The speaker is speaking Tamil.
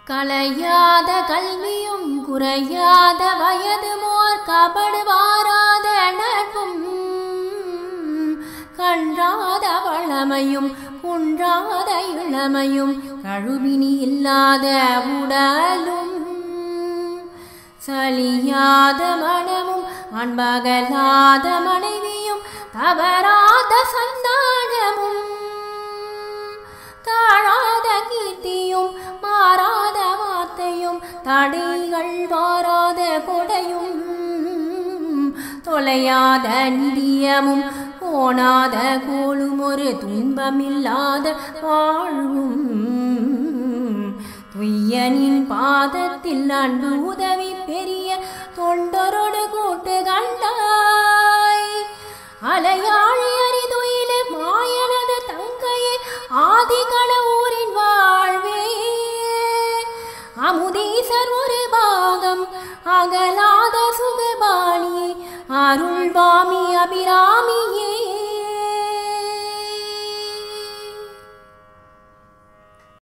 கலையாத கல்வியும் குறையாத வயது மோர் கபடுவாராத நட்பும் கன்றாத வளமையும் குன்றாத இளமையும் கழுவினி இல்லாத உடலும் சலியாத மனமும் அன்பகலாத மனைவியும் தவறாத சந்தானமும் தாழாத கீர்த்தியும் மாறாத வார்த்தையும் தடைகள் வாராத கொடையும் தொலையாத நிதியமும் போனாத கோலும் ஒரு துன்பமில்லாத வாழ்வும் துய்யனின் பாதத்தில் அன்பு உதவி பெரிய தொண்டரோடு கூட்டு கண்டாய் அலையாழி அறிதுயில மாயனது தங்கையே ஆதி ஊரின் வாழ்வே அமுதீசர் ஒரு பாகம் அகலாத சுகபாணி அருள்வாமி அபிராமியே